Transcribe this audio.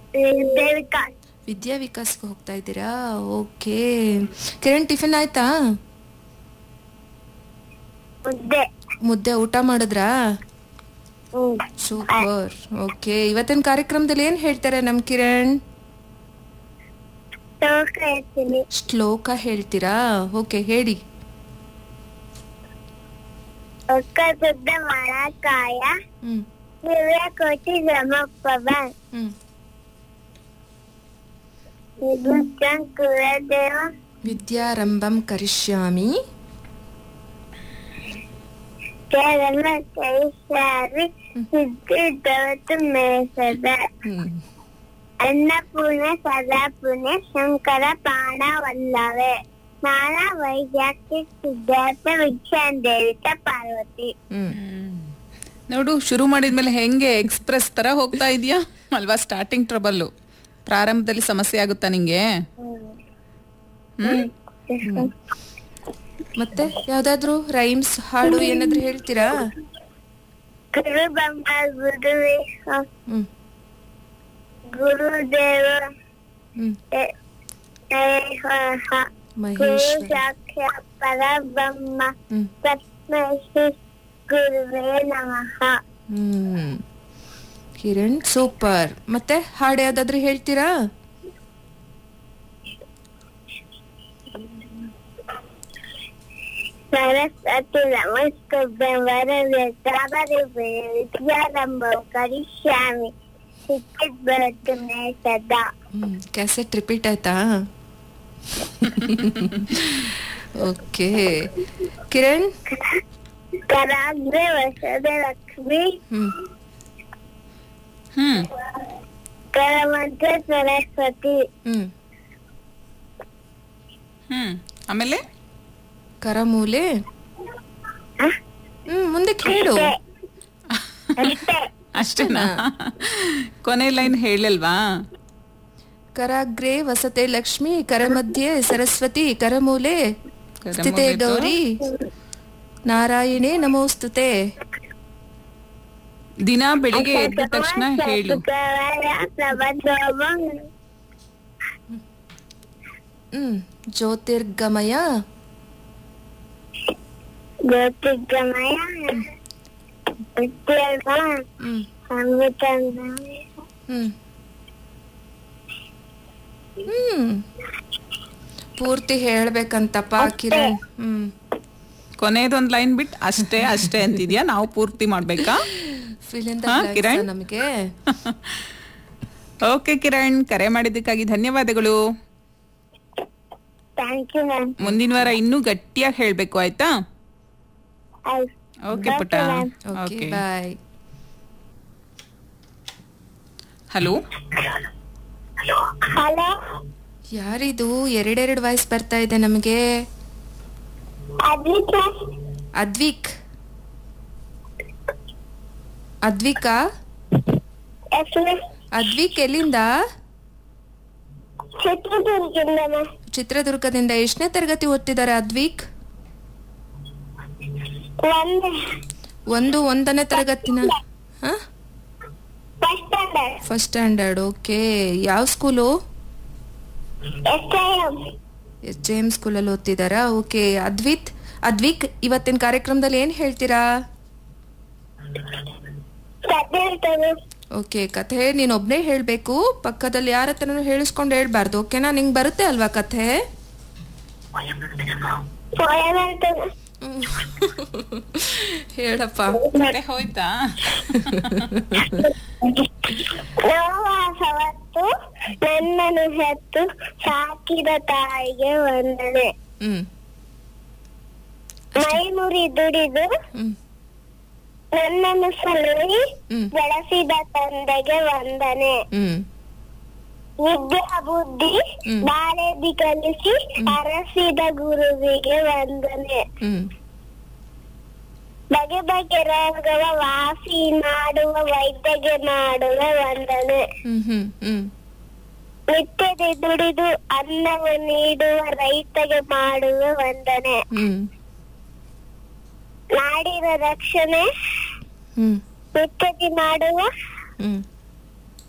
ದೇವಿಕಾಸ್ ವಿದ್ಯಾ ವಿಕಾಸ್ಗೆ ಹೋಗ್ತಾ ಇದ್ದೀರಾ okay Kiran tiffin ಆಯ್ತಾ ಮುದ್ದೆ ಮುದ್ದೆ ಊಟ ಮಾಡಿದ್ರಾ ಹ್ಮ್ ಸೂಪರ್ ಓಕೆ ಇವತ್ತಿನ ಕಾರ್ಯಕ್ರಮದಲ್ಲಿ ಏನ್ ಹೇಳ್ತಾರೆ ನಮ್ ಕಿರಣ್ ತೋಕ ಹೇಳ್ತೀನಿ ಶ್ಲೋಕ ಹೇಳ್ತೀರಾ ಓಕೆ ಹೇಳಿ ಒಕ್ಕ ಶುದ್ಧ ಮಳಕಾಯ ಹ್ಮ್ ದಿವ್ಯ ಕೋಟಿ ಬ್ರಹ್ಮಪ್ಪವ ಹ್ಮ್ ವಿದ್ಯುತ್ ಕುಲದೇವ ವಿದ್ಯಾರಂಭಂ ಕರಿಷ್ಯಾಮಿ ಕೇರಳ ಕೈಸಾರಿ ಸಿದ್ಧಿ ದವತ್ತು ಮೇಸದ ಹ್ಮ್ ಅನ್ನಪೂರ್ಣ ಸದಾಪುಣ್ಯ ಶಂಕರ ಪ್ರಾಣವಲ್ಲವೇ ಸ್ನಾನ ವೈದ್ಯಕ್ಕೆ ಸಿದ್ಧಾರ್ಥ ವಿದ್ಯಾಂದೇವಿತ ಪಾರ್ವತಿ ಹ್ಮ್ ನೋಡು ಶುರು ಮಾಡಿದ್ಮೇಲೆ ಹೆಂಗೆ ಎಕ್ಸ್ಪ್ರೆಸ್ ತರ ಹೋಗ್ತಾ ಇದೆಯಾ ಅಲ್ವಾ ಸ್ಟಾರ್ಟಿಂಗ್ ಟ್ರಬಲ್ಲು ಪ್ರಾರಂಭದಲ್ಲಿ ಸಮಸ್ಯೆ ಆಗುತ್ತಾ ನಿಂಗೆ ಹ್ಮ್ ಮತ್ತೆ ಯಾವ್ದಾದ್ರು ರೈಮ್ಸ್ ಹಾಡು ಏನಾದ್ರು ಹೇಳ್ತೀರಾ ಗುರು ಬ್ರಹ್ಮ ಗುರುವೇ ಹ್ಮ್ ಗುರುದೇವ ಹ್ಮ್ ಎ- ಏಕಃ. ಗುರು ಮಹೇಶ್ವರ ಸಾಕ್ಷಾತ್ ಪರಬ್ರಹ್ಮ ಹ್ಮ್ ತಸ್ಮೈ ಶ್ರೀ ಗುರುವೇ ನಮಃ ಹ್ಮ್ ಕಿರಣ್ ಸೂಪರ್ ಮತ್ತೆ ಹಾಡು ಯಾವ್ದಾದ್ರು ಹೇಳ್ತೀರಾ ಸರಸ್ವತಿ ನಮಸ್ಕೃತ್ಯ ವರದೆ ತಾವರಿ ವಿದ್ಯಾರಂಭ ಕರಿಷ್ಯಾಮಿ ಸಿಕ್ಕಿದ್ ಬರುತ್ತೆ ಮೇ ಸದಾ ಹ್ಮ್ ಕ್ಯಾಸೆಟ್ ರಿಪೀಟ್ ಆಯ್ತಾ ಓಕೆ ಕಿರಣ್ ಕರಾಗ್ರೆ ವಸದ ಲಕ್ಷ್ಮಿ ಹ್ಮ್ ಹ್ಮ್ ಕರಮಂತ್ರ ಸರಸ್ವತಿ ಹ್ಮ್ ಹ್ಮ್ ಆಮೇಲೆ ಕರಮೂಲೆ ಹ್ಮ್ ಮುಂದಕ್ಕೆ ಹೇಳು ಅಷ್ಟೇ ಅಷ್ಟೇನಾ ಕೊನೆ ಲೈನ್ ಹೇಳಿಲ್ವಾ ಕರಾಗ್ರೆ ವಸತೆ ಲಕ್ಷ್ಮಿ ಕರಮಧ್ಯೆ ಸರಸ್ವತಿ ಕರಮೂಲೆ ಸ್ಥಿತೆ ಕರಮೂಲೆ ಗೌರಿ ನಾರಾಯಣೇ ನಮೋಸ್ತುತೆ ದಿನ ಬೆಳಿಗ್ಗೆ ಎದ್ದ ತಕ್ಷಣ ಹೇಳು ಪ್ರಬಂಧೋಮಂ ಹ್ಮ್ ಜ್ಯೋತಿರ್ಗಮಯ ಜ್ಯೋತಿರ್ಗಮಯ ಉದ್ಯೋಗ ಹ್ಮ್ ಅಮೃತಂಗಮಯ ಹ್ಮ್ ಹ್ಮ್ ಪೂರ್ತಿ ಹೇಳ್ಬೇಕಂತಪ್ಪ ಕಿರಣ್ ಹ್ಮ್ ಕೊನೆದೊಂದ್ ಲೈನ್ ಬಿಟ್ ಅಷ್ಟೇ ಅಷ್ಟೇ ಅಂತಿದ್ಯಾ ನಾವು ಪೂರ್ತಿ ಮಾಡ್ಬೇಕಾ ಫಿಲಿಂದ ಹಾ, ಕಿರಣ್? ನಮಗೆ ಓಕೆ ಕಿರಣ್ ಕರೆ ಮಾಡಿದ್ದಕ್ಕಾಗಿ ಧನ್ಯವಾದಗಳು ಥ್ಯಾಂಕ್ ಯು ಮ್ಯಾಮ್ ಮುಂದಿನ ವಾರ ಇನ್ನೂ ಗಟ್ಟಿಯಾಗಿ ಹೇಳ್ಬೇಕು ಆಯ್ತಾ ಆಯ್ತು ಓಕೆ ಪುಟ್ಟ okay okay bye hello hello ಯಾರಿದು ಎರಡೆರಡು ವಾಯ್ಸ್ ಬರ್ತಾ ಇದೆ ನಮಗೆ ಅದ್ವಿಕ ಅದ್ವಿಕ್ ಅದ್ವಿಕಾ ಹೆಸರು ಅದ್ವಿಕ್ ಎಲ್ಲಿಂದ ಚಿತ್ರದುರ್ಗದಿಂದ ಮ್ಯಾಮ್ ಚಿತ್ರದುರ್ಗದಿಂದ ಎಷ್ಟನೇ ತರಗತಿ ಓದ್ತಿದ್ದಾರೆ ಅದ್ವಿಕ್ ಒಂದು ಒಂದು ಒಂದನೇ ತರಗತಿನ ಹಾ first standard first standard okay ಯಾವ school S I M H M ಸ್ಕೂಲಲ್ಲಿ ಓದ್ತಿದ್ದಾರಾ ಓಕೆ ಅದ್ವಿತ್ ಅದ್ವಿಕ್ ಇವತ್ತಿನ ಕಾರ್ಯಕ್ರಮದಲ್ಲಿ ಏನ್ ಹೇಳ್ತೀರಾ ಕತೆ ಹೇಳ್ತೇನೆ ಓಕೆ ಕಥೆ ನೀನ್ ಒಬ್ನೇ ಹೇಳ್ಬೇಕು ಪಕ್ಕದಲ್ಲಿ ಯಾರ ಹತ್ರನೂ ಹೇಳಿಸ್ಕೊಂಡು ಹೇಳ್ಬಾರ್ದು ಓಕೆನಾ ನಿಂಗ್ ಬರುತ್ತೆ ಅಲ್ವಾ ಕಥೆ ಪೋಯಮ್ ಹೇಳ್ತೇನೆ ಹೇಳಪ್ಪ ಕರೆ ಹೋಯ್ತಾ ನೋವಾಸವತ್ತು ನನ್ನನ್ನು ಹೆತ್ತು ಸಾಕಿದ ತಾಯಿಗೆ ವಂದನೆ ಹ್ಮ್ ಮೈ ಮುರಿ ದುಡಿದು ಹ್ಮ್ ನನ್ನನ್ನು ಸಲುಹಿ ಹ್ಮ್ ಬೆಳೆಸಿದ ತಂದೆಗೆ ವಂದನೆ ಹ್ಮ್ ವಿದ್ಯಾ ಬುದ್ಧಿ ಹ್ಮ್. ಬಾಳೆದಿ ಕಲಿಸಿ ಅರಸಿದ ಗುರುವಿಗೆ ವಂದನೆ ಹ್ಮ್ ಬಗೆ ಬಗೆ ರೋಗವ ವಾಸಿ ಮಾಡುವ ವೈದ್ಯಗೆ ಮಾಡುವ ವಂದನೆ ಹ್ಮ್ ಹ್ಮ್ ಹ್ಮ್ ನಿತ್ಯದ ದುಡಿದು ಅನ್ನವ ನೀಡುವ ರೈತಗೆ ಮಾಡುವ ವಂದನೆ ಹ್ಮ್ ನಾಡಿನ ರಕ್ಷಣೆ ಹ್ಮ್ ನಿತ್ಯದಿ ಮಾಡುವ ಹ್ಮ್